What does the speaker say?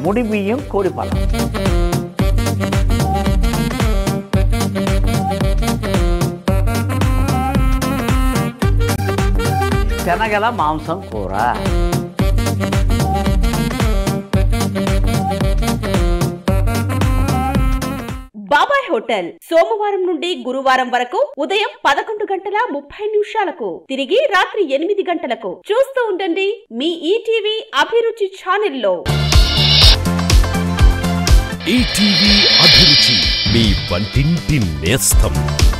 ముడి బియ్యం కోడిపాల శనగల మాంసం కూర బాబాయ్ హోటల్ సోమవారం నుండి గురువారం వరకు ఉదయం పదకొండు గంటల ముప్పై నిమిషాలకు తిరిగి రాత్రి ఎనిమిది గంటలకు చూస్తూ ఉండండి మీ ఈటీవీ అభిరుచి ఛానల్లో ఈటీవీ అభిరుచి మీ వంటింటి నేస్తం